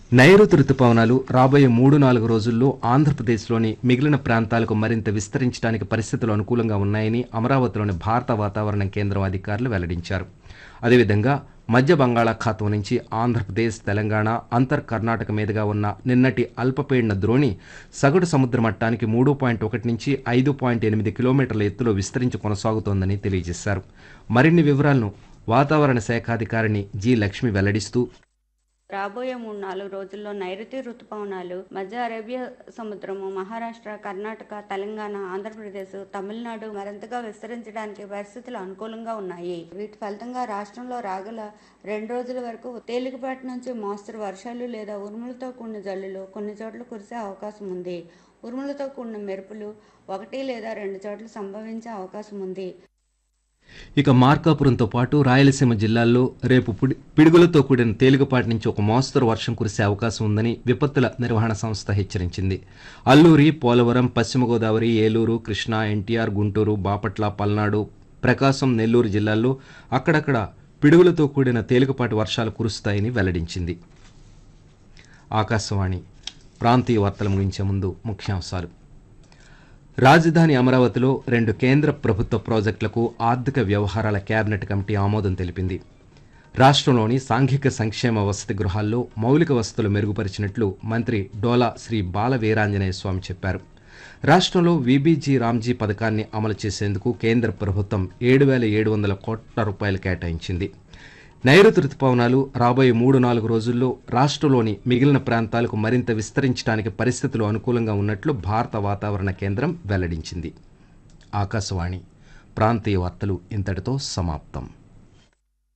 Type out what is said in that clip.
నైరుతి రుతుపవనాలు రాబోయే మూడు నాలుగు రోజుల్లో ఆంధ్రప్రదేశ్లోని మిగిలిన ప్రాంతాలకు మరింత విస్తరించడానికి పరిస్థితులు అనుకూలంగా ఉన్నాయని అమరావతిలోని భారత వాతావరణ కేంద్రం అధికారులు వెల్లడించారు అదేవిధంగా మధ్య బంగాళాఖాతం నుంచి ఆంధ్రప్రదేశ్ తెలంగాణ అంతర్ కర్ణాటక మీదుగా ఉన్న నిన్నటి అల్పపీడన ద్రోణి సగటు సముద్ర మట్టానికి మూడు పాయింట్ ఒకటి నుంచి ఐదు పాయింట్ ఎనిమిది కిలోమీటర్ల ఎత్తులో విస్తరించి కొనసాగుతోందని తెలియజేశారు మరిన్ని వివరాలను వాతావరణ శాఖాధికారిని జి లక్ష్మి వెల్లడిస్తూ రాబోయే మూడు నాలుగు రోజుల్లో నైరుతి రుతుపవనాలు మధ్య అరేబియా సముద్రము మహారాష్ట్ర కర్ణాటక తెలంగాణ ఆంధ్రప్రదేశ్ తమిళనాడు మరింతగా విస్తరించడానికి పరిస్థితులు అనుకూలంగా ఉన్నాయి వీటి ఫలితంగా రాష్ట్రంలో రాగల రెండు రోజుల వరకు తేలికపాటి నుంచి మోస్తరు వర్షాలు లేదా ఉరుములతో కూడిన జల్లులు కొన్ని చోట్ల కురిసే అవకాశం ఉంది ఉరుములతో కూడిన మెరుపులు ఒకటి లేదా రెండు చోట్ల సంభవించే అవకాశం ఉంది ఇక మార్కాపురంతో పాటు రాయలసీమ జిల్లాల్లో రేపు పిడి- పిడుగులతో కూడిన తేలికపాటి నుంచి ఒక మోస్తరు వర్షం కురిసే అవకాశం ఉందని విపత్తుల నిర్వహణ సంస్థ హెచ్చరించింది అల్లూరి పోలవరం పశ్చిమ గోదావరి ఏలూరు కృష్ణా ఎన్టీఆర్ గుంటూరు బాపట్ల పల్నాడు ప్రకాశం నెల్లూరు జిల్లాల్లో అక్కడక్కడ పిడుగులతో కూడిన తేలికపాటి వర్షాలు కురుస్తాయని వెల్లడించింది ఆకాశవాణి ప్రాంతీయ వార్తలు ముగించే ముందు ముఖ్యాంశాలు రాజధాని అమరావతిలో రెండు కేంద్ర ప్రభుత్వ ప్రాజెక్టులకు ఆర్థిక వ్యవహారాల కేబినెట్ కమిటీ ఆమోదం తెలిపింది రాష్ట్రంలోని సాంఘిక సంక్షేమ వసతి గృహాల్లో మౌలిక వసతులు మెరుగుపరిచినట్లు మంత్రి డోలా శ్రీ బాల వీరాంజనేయ స్వామి చెప్పారు రాష్ట్రంలో వీబీజీ రామ్జీ పథకాన్ని అమలు చేసేందుకు కేంద్ర ప్రభుత్వం ఏడు వేల ఏడు వందల కోట్ల రూపాయలు కేటాయించింది నైరుతి రుతుపవనాలు రాబోయే మూడు నాలుగు రోజుల్లో రాష్ట్రంలోని మిగిలిన ప్రాంతాలకు మరింత విస్తరించడానికి పరిస్థితులు అనుకూలంగా ఉన్నట్లు భారత వాతావరణ కేంద్రం వెల్లడించింది ఆకాశవాణి ప్రాంతీయ వార్తలు ఇంతటితో సమాప్తం